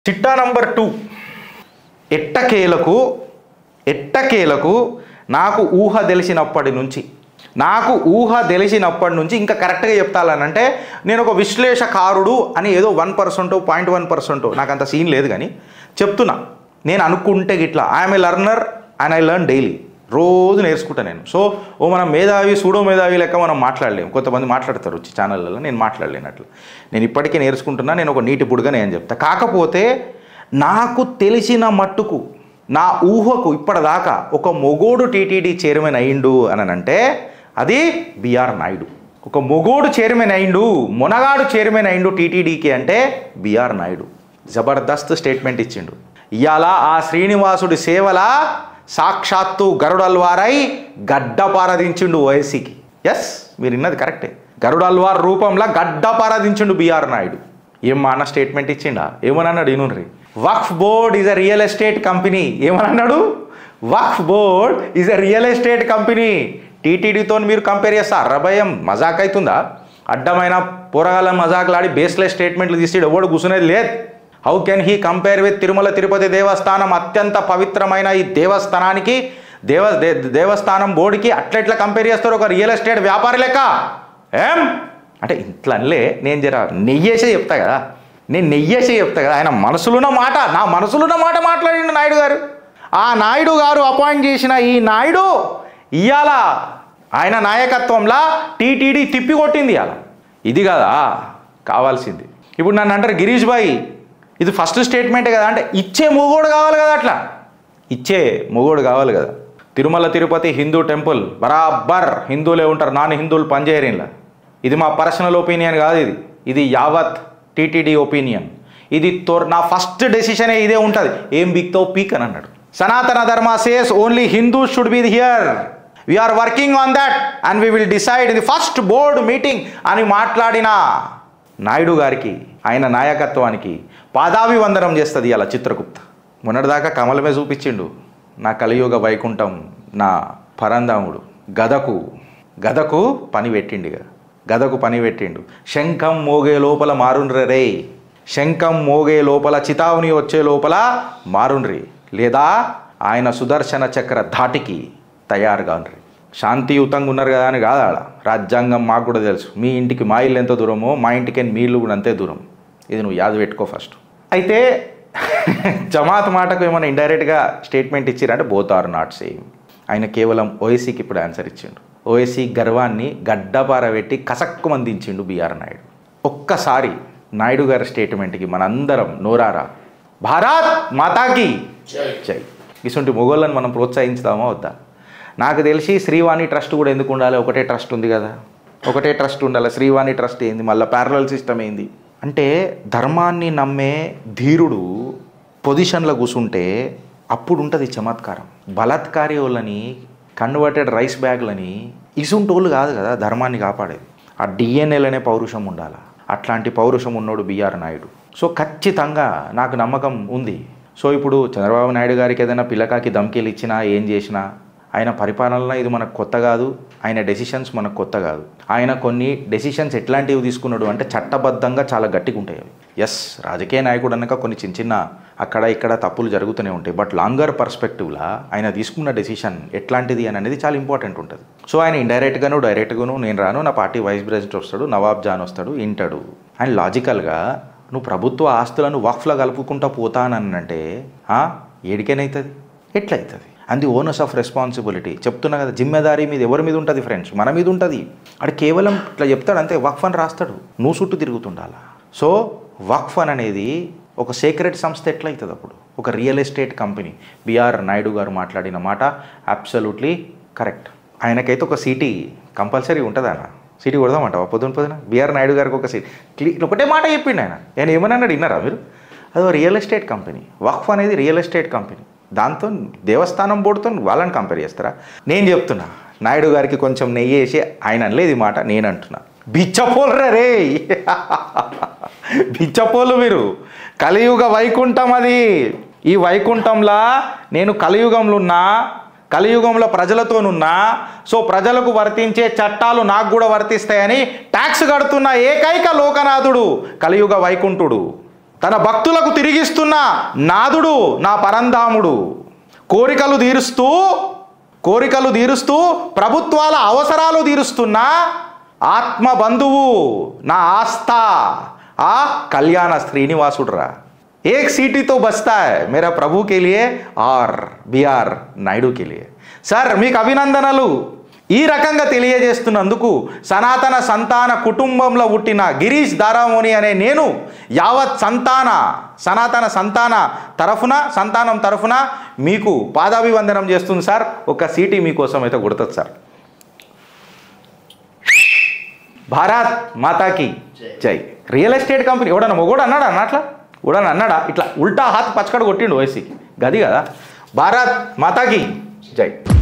చిట్టా number two ఎట్టకేలకు ఎట్టకేలకు నాకు ఊహ తెలిసినప్పటి నుంచి నాకు ఊహ తెలిసినప్పటి నుంచి ఇంకా కరెక్ట్గా చెప్తాలనంటే నేను ఒక విశ్లేషకారుడు అని ఏదో one percent point one percent నాకు అంత సీన్ లేదు కానీ చెప్తున్నా నేను అనుకుంటే గిట్లా I'm a learner and I learn daily రోజు నేర్చుకుంటా నేను సో ఓ మనం మేధావి సూడో మేధావి లెక్క మనం మాట్లాడలేము కొంతమంది మాట్లాడతారు వచ్చి ఛానళ్ళలో నేను మాట్లాడలేను అట్లా నేను ఇప్పటికీ నేర్చుకుంటున్నా నేను ఒక నీటి పుడుగా నేను చెప్తా కాకపోతే నాకు తెలిసిన మట్టుకు నా ఊహకు ఇప్పటిదాకా ఒక మొగోడు టీటీడీ చైర్మన్ అయిండు అని అంటే అది బిఆర్ నాయుడు ఒక మొగోడు చైర్మన్ అయిండు మొనగాడు చైర్మన్ అయిండు టీటీడీకి అంటే బిఆర్ నాయుడు జబర్దస్త్ స్టేట్మెంట్ ఇచ్చిండు ఇవాళ ఆ శ్రీనివాసుడి సేవల సాక్షాత్తు గరుడల్వారై గడ్డపారదించిండు ఓఎస్సీకి ఎస్ మీరు విన్నది కరెక్టే గరుడల్వార్ రూపంలో గడ్డపారదించిండు బిఆర్ నాయుడు ఏం మా అన్న స్టేట్మెంట్ ఇచ్చిండా ఏమని అన్నాడు ఈనుండ్రి Waqf board is a real estate company ఏమని అన్నాడు Waqf board is a real estate company టీటీడీతో మీరు కంపేర్ చేస్తారు రభయం మజాక్ అవుతుందా అడ్డమైన పోరగాల మజాకులాడి బేస్లెస్ స్టేట్మెంట్లు తీసి ఎవడు కూర్చునేది లేదు how can he compare with Tirumala Tirupati Devasthanam అత్యంత పవిత్రమైన ఈ దేవస్థానానికి దేవ దే- దేవస్థానం బోర్డుకి అట్లెట్లా కంపేర్ చేస్తారు ఒక రియల్ ఎస్టేట్ వ్యాపారి లెక్క ఏం అంటే ఇట్లా అనలే నేను జర నెయ్యేసే చెప్తా కదా నేను నెయ్యేసే చెప్తా కదా ఆయన మనసులున్న మాట నా మనసులున్న మాట మాట్లాడిండు నాయుడు గారు ఆ నాయుడు గారు అపాయింట్ చేసిన ఈ నాయుడు ఇవాళ ఆయన నాయకత్వంలో టీటీడీ తిప్పి కొట్టింది ఇవాళ ఇది కదా కావాల్సింది ఇప్పుడు నన్ను అంటారు గిరీష్ భాయ్ ఇది ఫస్ట్ స్టేట్మెంటే కదా అంటే ఇచ్చే మూగోడు కావాలి కదా అట్లా ఇచ్చే మొగోడు కావాలి కదా తిరుమల తిరుపతి హిందూ టెంపుల్ బరాబర్ హిందువులే ఉంటారు నాన్ హిందువులు పనిచేయరు ఇలా ఇది మా పర్సనల్ ఒపీనియన్ కాదు ఇది ఇది యావత్ టీటీడీ ఒపీనియన్ ఇది తోర్ నా ఫస్ట్ డెసిషనే ఇదే ఉంటుంది ఏం బిక్తో పీక్ అని అన్నాడు Sanatana Dharma says only Hindu should be here we are working on that and we will decide ఇది ఫస్ట్ బోర్డ్ మీటింగ్ అని మాట్లాడిన నాయుడు గారికి ఆయన నాయకత్వానికి పాదాభివందనం చేస్తుంది అలా చిత్రగుప్త మొన్నటిదాకా కమలమే చూపించిండు నా కలియుగ వైకుంఠం నా పరంధాముడు గదకు గదకు పని పెట్టిండిగా గదకు పని పెట్టిండు శంఖం మోగే లోపల మారుండ్రే రే శంఖం మోగే లోపల చితావుని వచ్చే లోపల మారుండ్రి లేదా ఆయన సుదర్శన చక్ర ధాటికి తయారుగాండ్రి శాంతియుతంగా ఉన్నారు కదా అని కాదు ఆడ రాజ్యాంగం మాకు కూడా తెలుసు మీ ఇంటికి మా ఇల్లు ఎంత దూరమో మా ఇంటికి మీ ఇల్లు కూడా అంతే దూరం ఇది నువ్వు యాద పెట్టుకో ఫస్ట్ అయితే జమాత్ మాటకు ఏమైనా ఇండైరెక్ట్గా స్టేట్మెంట్ ఇచ్చిరంటే బోత్ ఆర్ నాట్ సేమ్ ఆయన కేవలం ఓఎస్సీకి ఇప్పుడు ఆన్సర్ ఇచ్చిండు ఓఎస్సీ గర్వాన్ని గడ్డపారబెట్టి కసక్కు మందించిండు బీఆర్ నాయుడు ఒక్కసారి నాయుడు గారి స్టేట్మెంట్కి మనందరం నోరారా భారత్ మాతాకి జై ఇటువంటి మొగోళ్ళని మనం ప్రోత్సహించుదామా వద్దా నాకు తెలిసి శ్రీవాణి ట్రస్ట్ కూడా ఎందుకు ఉండాలి ఒకటే ట్రస్ట్ ఉంది కదా ఒకటే ట్రస్ట్ ఉండాలి శ్రీవాణి ట్రస్ట్ ఏంది మళ్ళీ ప్యారలల్ సిస్టమ్ ఏంది అంటే ధర్మాన్ని నమ్మే ధీరుడు పొజిషన్లో కూర్చుంటే అప్పుడు ఉంటుంది చమత్కారం బలాత్కారి వాళ్ళని కన్వర్టెడ్ రైస్ బ్యాగ్లని ఇసుంటోళ్ళు కాదు కదా ధర్మాన్ని కాపాడేది ఆ డిఎన్ఏలనే పౌరుషం ఉండాలి అట్లాంటి పౌరుషం ఉన్నోడు బిఆర్ నాయుడు సో ఖచ్చితంగా నాకు నమ్మకం ఉంది సో ఇప్పుడు చంద్రబాబు నాయుడు గారికి ఏదైనా పిల్లకాకి ధమ్కీలు ఇచ్చినా ఏం చేసినా ఆయన పరిపాలనలో ఇది మనకు కొత్త కాదు ఆయన డెసిషన్స్ మనకు కొత్త కాదు ఆయన కొన్ని డెసిషన్స్ ఎట్లాంటివి తీసుకున్నాడు అంటే చట్టబద్ధంగా చాలా గట్టిగా ఉంటాయి అవి ఎస్ రాజకీయ నాయకుడు అన్నాక కొన్ని చిన్న చిన్న అక్కడ ఇక్కడ తప్పులు జరుగుతూనే ఉంటాయి బట్ లాంగర్ పర్స్పెక్టివ్లా ఆయన తీసుకున్న డెసిషన్ ఎట్లాంటిది అని అనేది చాలా ఇంపార్టెంట్ ఉంటుంది సో ఆయన ఇండైరెక్ట్గాను డైరెక్ట్గాను నేను రాను నా పార్టీ వైస్ ప్రెసిడెంట్ వస్తాడు నవాబ్ జాన్ వస్తాడు ఇంటాడు అండ్ లాజికల్గా నువ్వు ప్రభుత్వ ఆస్తులను వక్ఫ్లో కలుపుకుంటా పోతానంటే ఏడికేనవుతుంది ఎట్లయితుంది అంది ఓనర్స్ ఆఫ్ రెస్పాన్సిబిలిటీ చెప్తున్నా కదా జిమ్మెదారీ మీద ఎవరి మీద ఉంటుంది ఫ్రెండ్స్ మన మీద ఉంటుంది అక్కడ కేవలం ఇట్లా చెప్తాడు అంతే వక్ఫ్ అని రాస్తాడు నువ్వు చుట్టూ తిరుగుతుండాల సో వక్ఫ్ అని అనేది ఒక సీక్రెట్ సంస్థ ఎట్లయితుంది అప్పుడు ఒక real estate company BR Naidu గారు మాట్లాడిన మాట అబ్సల్యూట్లీ కరెక్ట్ ఆయనకైతే ఒక సిటీ కంపల్సరీ ఉంటుంది అన్న సిటీ కొడదామంటావా పొద్దున పొద్దున బిఆర్ నాయుడు గారికి ఒక సీట్ క్లీ ఒకటే మాట చెప్పిండు ఆయన నేను ఏమని అన్నాడు విన్నారా మీరు అది ఒక రియల్ ఎస్టేట్ కంపెనీ వక్ఫ్ అనేది రియల్ ఎస్టేట్ కంపెనీ దాంతో దేవస్థానం బోర్డుతో వాళ్ళని కంపేర్ చేస్తారా నేను చెప్తున్నా నాయుడు గారికి కొంచెం నెయ్యి వేసి ఆయన అనలేదు ఈ మాట నేను అంటున్నా బిచ్చపోలరా రే బిచ్చపోలు మీరు కలియుగ వైకుంఠం అది ఈ వైకుంఠంలా నేను కలియుగంలో ఉన్నా కలియుగంలో ప్రజలతోనున్నా సో ప్రజలకు వర్తించే చట్టాలు నాకు కూడా వర్తిస్తాయని ట్యాక్స్ కడుతున్న ఏకైక లోకనాథుడు కలియుగ వైకుంఠుడు తన భక్తులకు తిరిగిస్తున్న నాదుడు నా పరంధాముడు కోరికలు తీరుస్తూ కోరికలు తీరుస్తూ ప్రభుత్వాల అవసరాలు తీరుస్తున్న ఆత్మ బంధువు నా ఆస్థ ఆ కళ్యాణ శ్రీనివాసుడురా एक सीटी तो बचता है मेरा प्रभु के लिए और బిఆర్ నాయుడు के लिए సార్ మీకు అభినందనలు ఈ రకంగా తెలియజేస్తున్నందుకు సనాతన సంతాన కుటుంబంలో పుట్టిన గిరీష్ దారామోని అనే నేను యావత్ సంతాన సనాతన సంతాన తరఫున సంతానం తరఫున మీకు పాదాభివందనం చేస్తుంది సార్ ఒక సీటీ మీకోసం అయితే కొడుతుంది సార్ భారత్ మాతాకి జై రియల్ ఎస్టేట్ కంపెనీ ఎవడన్నా మొగోడు అన్నాడా అన్న అట్లా కూడా అన్నాడా ఇట్లా ఉల్టా హాత్ పచ్చకడ కొట్టిండు ఓఎస్సీకి గది కదా భారత్ మాతాకి జై